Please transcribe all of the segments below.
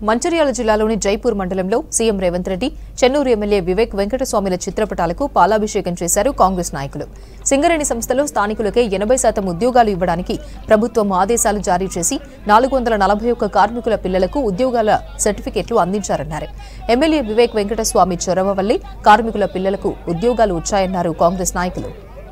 మంచిర్యాల జిల్లాలోని జైపూర్ మండలంలో CM Revanth Reddy Chennur MLA Vivek వెంకటస్వామిల చిత్రపటాలకు పాలాభిషేకం చేశారు కాంగ్రెస్ నాయకులు సింగరేణి సంస్థలో స్థానికులకే ఎనభై శాతం ఉద్యోగాలు ఇవ్వడానికి ప్రభుత్వం ఆదేశాలు జారీ చేసి నాలుగు వందల నలభై ఒక్క కార్మికుల పిల్లలకు ఉద్యోగాల సర్టిఫికెట్లు అందించారన్నారు ఎమ్మెల్యే వివేక్ వెంకటస్వామి చొరవ వల్లే కార్మికుల పిల్లలకు ఉద్యోగాలు వచ్చాయన్నారు కాంగ్రెస్ నాయకులు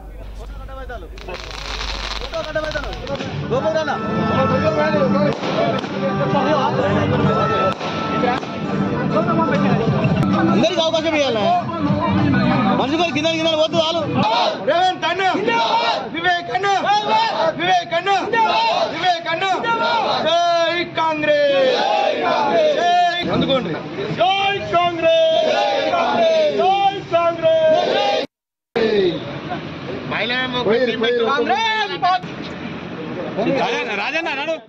అందరికి అవకాశం ఇవ్వాలి మనుషులు కింద కింద పోతు చాలు రేవంత్ అన్న వివేక్ అన్న వివేక్ అన్న వివేక్ అన్న జై కాంగ్రెస్ జై అందుకోండి జై కాంగ్రెస్ జై కాంగ్రెస్ రాజన్న నాడు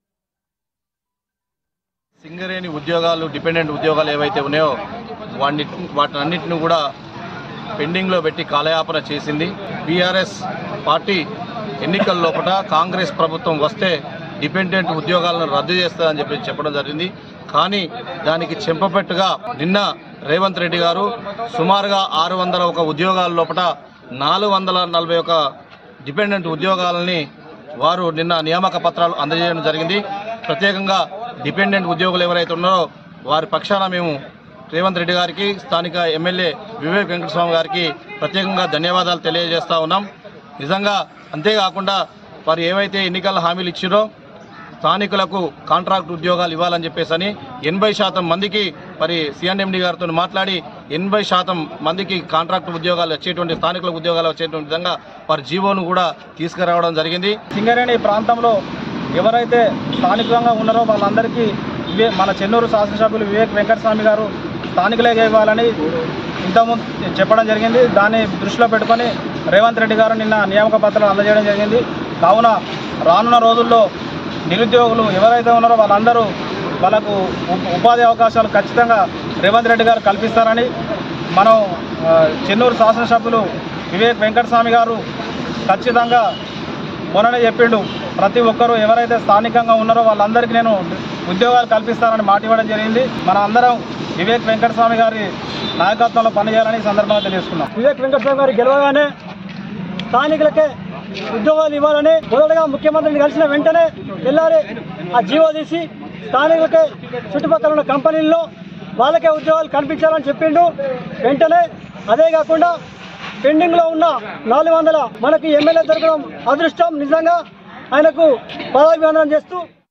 సింగరేణి ఉద్యోగాలు డిపెండెంట్ ఉద్యోగాలు ఏవైతే ఉన్నాయో వాటి వాటినన్నింటిని కూడా పెండింగ్లో పెట్టి కాలయాపన చేసింది బీఆర్ఎస్ పార్టీ ఎన్నికల లోపల కాంగ్రెస్ ప్రభుత్వం వస్తే డిపెండెంట్ ఉద్యోగాలను రద్దు చేస్తుందని చెప్పి చెప్పడం జరిగింది కానీ దానికి చెంపపెట్టుగా నిన్న రేవంత్ రెడ్డి గారు సుమారుగా ఆరు వందల ఒక ఉద్యోగాల లోపల నాలుగు వందల నలభై ఒక డిపెండెంట్ ఉద్యోగాలని వారు నిన్న నియామక పత్రాలు అందజేయడం జరిగింది ప్రత్యేకంగా డిపెండెంట్ ఉద్యోగులు ఎవరైతే ఉన్నారో వారి పక్షాన మేము రేవంత్ రెడ్డి గారికి స్థానిక ఎమ్మెల్యే వివేక్ వెంకటస్వామి గారికి ప్రత్యేకంగా ధన్యవాదాలు తెలియజేస్తా ఉన్నాం నిజంగా అంతేకాకుండా వారు ఏవైతే ఎన్నికల హామీలు ఇచ్చారో స్థానికులకు కాంట్రాక్ట్ ఉద్యోగాలు ఇవ్వాలని చెప్పేసి అని ఎనభై శాతం మందికి మరి సిఎన్ఎండి గారితో మాట్లాడి ఎనభై శాతం మందికి కాంట్రాక్ట్ ఉద్యోగాలు వచ్చేటువంటి స్థానికుల ఉద్యోగాలు వచ్చేటువంటి విధంగా వారి జీవోను కూడా తీసుకురావడం జరిగింది సింగరేణి ప్రాంతంలో ఎవరైతే స్థానికంగా ఉన్నారో వాళ్ళందరికీ వివే మన చెన్నూరు శాసనసభ్యులు వివేక్ వెంకటస్వామి గారు స్థానికులుగా ఇవ్వాలని ఇంతకుముందు చెప్పడం జరిగింది దాన్ని దృష్టిలో పెట్టుకొని రేవంత్ రెడ్డి గారు నిన్న నియామక పత్రాలు అందజేయడం జరిగింది కావున రానున్న రోజుల్లో నిరుద్యోగులు ఎవరైతే ఉన్నారో వాళ్ళందరూ వాళ్ళకు ఉ- ఉపాధి అవకాశాలు ఖచ్చితంగా రేవంత్ రెడ్డి గారు కల్పిస్తారని మనం ఆ, చెన్నూరు శాసనసభ్యులు వివేక్ వెంకటస్వామి గారు ఖచ్చితంగా మొన్ననే చెప్పిండు ప్రతి ఒక్కరూ ఎవరైతే స్థానికంగా ఉన్నారో వాళ్ళందరికీ నేను ఉద్యోగాలు కల్పిస్తానని మాట ఇవ్వడం జరిగింది మన అందరం వివేక్ వెంకటస్వామి గారి నాయకత్వంలో పనిచేయాలని ఈ సందర్భంగా తెలియజేసుకున్నాం వివేక్ వెంకటస్వామి గారు గెలవగానే స్థానికులకే ఉద్యోగాలు ఇవ్వాలని మొదటగా ముఖ్యమంత్రిని కలిసిన వెంటనే వెళ్ళాలి ఆ జీవో తీసి స్థానికులకే చుట్టుపక్కల ఉన్న కంపెనీల్లో వాళ్ళకే ఉద్యోగాలు కల్పించాలని చెప్పిండు వెంటనే అదే కాకుండా పెండింగ్లో ఉన్న నాలుగు వందల మనకి ఎమ్మెల్యే దొరకడం అదృష్టం నిజంగా ఆయనకు పదవి చేస్తూ